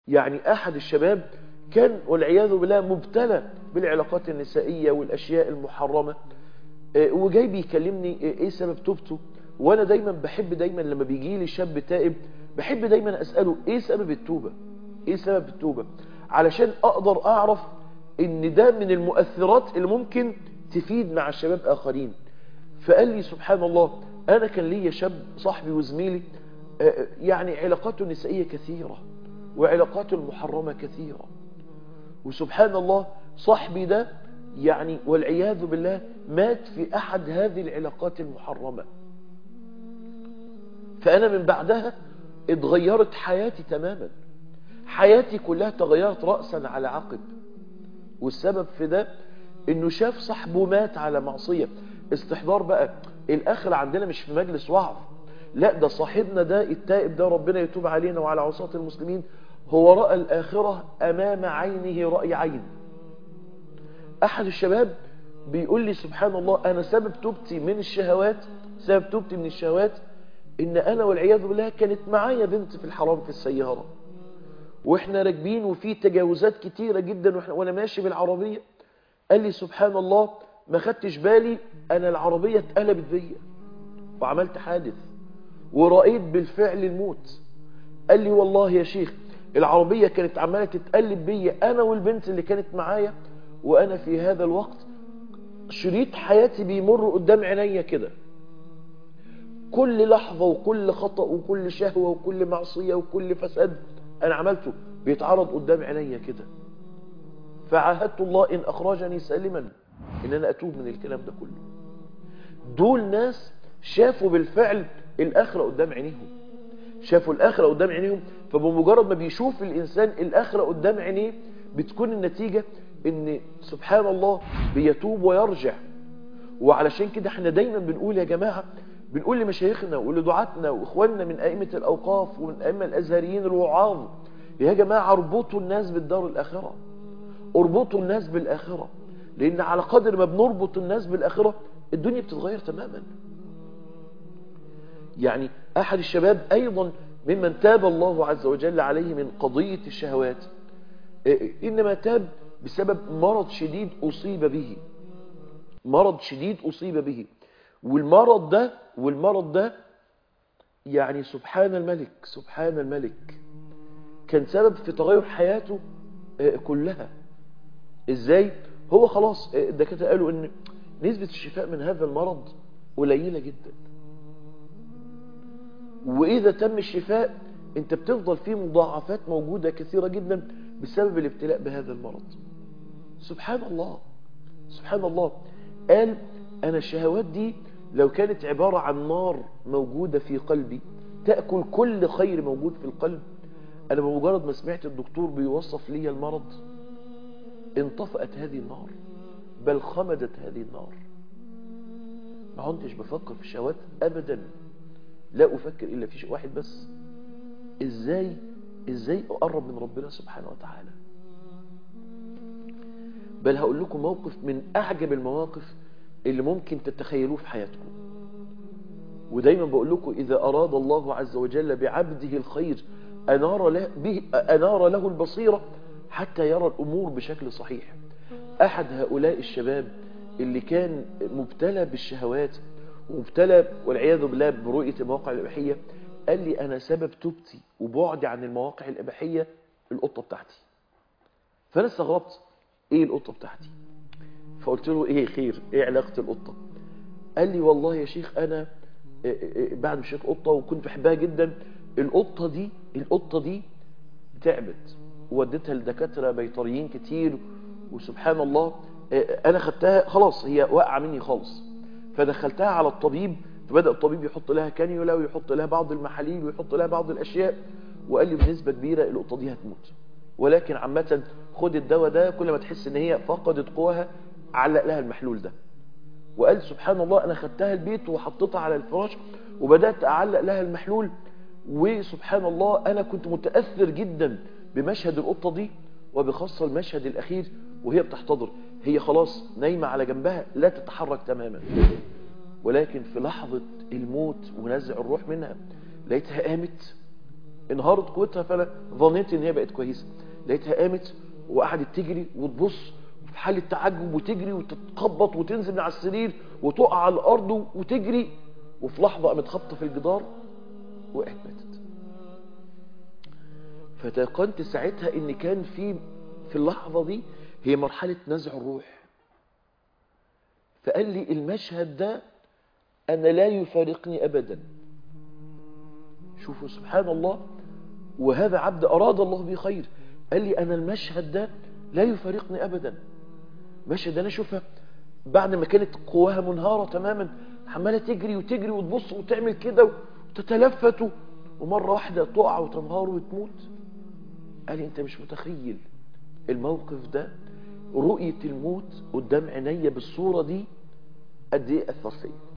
يعني أحد الشباب كان والعياذ بالله مبتلى بالعلاقات النسائية والأشياء المحرمة وجاي بيكلمني ايه سبب توبته وانا دايما بحب دايما لما بيجي لي شاب تائب بحب دايما اسأله ايه سبب التوبة ايه سبب التوبة علشان اقدر اعرف ان ده من المؤثرات اللي ممكن تفيد مع الشباب اخرين فقال لي سبحان الله انا كان ليا شاب صاحبي وزميلي يعني علاقاته النسائية كثيرة وعلاقاته المحرمة كثيرة وسبحان الله صاحبي ده يعني والعياذ بالله مات في أحد هذه العلاقات المحرمة فأنا من بعدها اتغيرت حياتي تماما حياتي كلها تغيرت رأسا على عقب والسبب في ده انه شاف صاحبه مات على معصية استحضار بقى الاخر عندنا مش في مجلس وعظ لا ده صاحبنا ده التائب ده ربنا يتوب علينا وعلى عصاة المسلمين هو رأى الآخرة أمام عينه رأي عين أحد الشباب بيقول لي سبحان الله أنا سبب توبتي من الشهوات سبب توبتي من الشهوات إن أنا والعياذ بالله كانت معايا بنت في الحرام في السيارة وإحنا راكبين وفي تجاوزات كتيرة جدا وإحنا وأنا ماشي بالعربية قال لي سبحان الله ما خدتش بالي أنا العربية اتقلبت بيا وعملت حادث ورأيت بالفعل الموت قال لي والله يا شيخ العربية كانت عمالة تتقلب بيا أنا والبنت اللي كانت معايا وأنا في هذا الوقت شريط حياتي بيمر قدام عينيا كده كل لحظة وكل خطأ وكل شهوة وكل معصية وكل فساد أنا عملته بيتعرض قدام عينيا كده فعاهدت الله إن أخرجني سالما إن أنا أتوب من الكلام ده كله دول ناس شافوا بالفعل الآخرة قدام عينيهم شافوا الآخرة قدام عينيهم فبمجرد ما بيشوف الإنسان الآخرة قدام عينيه بتكون النتيجة ان سبحان الله بيتوب ويرجع وعلشان كده احنا دايما بنقول يا جماعة بنقول لمشايخنا ولدعاتنا واخواننا من ائمة الاوقاف ومن ائمة الازهريين الوعاظ يا جماعة اربطوا الناس بالدار الاخرة اربطوا الناس بالاخرة لان على قدر ما بنربط الناس بالاخرة الدنيا بتتغير تماما يعني احد الشباب ايضا ممن تاب الله عز وجل عليه من قضية الشهوات انما تاب بسبب مرض شديد أصيب به مرض شديد أصيب به والمرض ده والمرض ده يعني سبحان الملك سبحان الملك كان سبب في تغير حياته كلها ازاي هو خلاص الدكاتره قالوا ان نسبة الشفاء من هذا المرض قليلة جدا واذا تم الشفاء انت بتفضل فيه مضاعفات موجودة كثيرة جدا بسبب الابتلاء بهذا المرض سبحان الله سبحان الله قال أنا الشهوات دي لو كانت عبارة عن نار موجودة في قلبي تأكل كل خير موجود في القلب أنا بمجرد ما سمعت الدكتور بيوصف لي المرض انطفأت هذه النار بل خمدت هذه النار ما كنتش بفكر في الشهوات أبدا لا أفكر إلا في شيء واحد بس إزاي إزاي أقرب من ربنا سبحانه وتعالى بل هقول لكم موقف من أعجب المواقف اللي ممكن تتخيلوه في حياتكم ودايما بقول لكم إذا أراد الله عز وجل بعبده الخير أنار له, به أنار له البصيرة حتى يرى الأمور بشكل صحيح أحد هؤلاء الشباب اللي كان مبتلى بالشهوات ومبتلى والعياذ بالله برؤية المواقع الإباحية قال لي أنا سبب توبتي وبعدي عن المواقع الإباحية القطة بتاعتي فأنا استغربت ايه القطة بتاعتي فقلت له ايه خير ايه علاقة القطة قال لي والله يا شيخ انا بعد مشيت قطة وكنت بحبها جدا القطة دي القطة دي تعبت ووديتها لدكاترة بيطريين كتير وسبحان الله انا خدتها خلاص هي واقعة مني خالص فدخلتها على الطبيب فبدأ الطبيب يحط لها كانيولا ويحط لها بعض المحاليل ويحط لها بعض الاشياء وقال لي بنسبة كبيرة القطة دي هتموت ولكن عامة خد الدواء ده كل ما تحس ان هي فقدت قواها علق لها المحلول ده وقال سبحان الله انا خدتها البيت وحطيتها على الفراش وبدأت اعلق لها المحلول وسبحان الله انا كنت متأثر جدا بمشهد القطة دي وبخاصة المشهد الاخير وهي بتحتضر هي خلاص نايمة على جنبها لا تتحرك تماما ولكن في لحظة الموت ونزع الروح منها لقيتها قامت انهارت قوتها فانا ظنيت ان هي بقت كويسه لقيتها قامت وقعدت تجري وتبص في حاله تعجب وتجري وتتخبط وتنزل من على السرير وتقع على الارض وتجري وفي لحظه قامت خبطه في الجدار وقعت ماتت فتيقنت ساعتها ان كان في في اللحظه دي هي مرحله نزع الروح فقال لي المشهد ده انا لا يفارقني ابدا شوفوا سبحان الله وهذا عبد أراد الله به خير قال لي أنا المشهد ده لا يفارقني أبدا المشهد أنا أشوفها بعد ما كانت قواها منهارة تماما عمالة تجري وتجري وتبص وتعمل كده وتتلفت ومرة واحدة تقع وتنهار وتموت قال لي أنت مش متخيل الموقف ده رؤية الموت قدام عينيا بالصورة دي قد إيه أثر فيا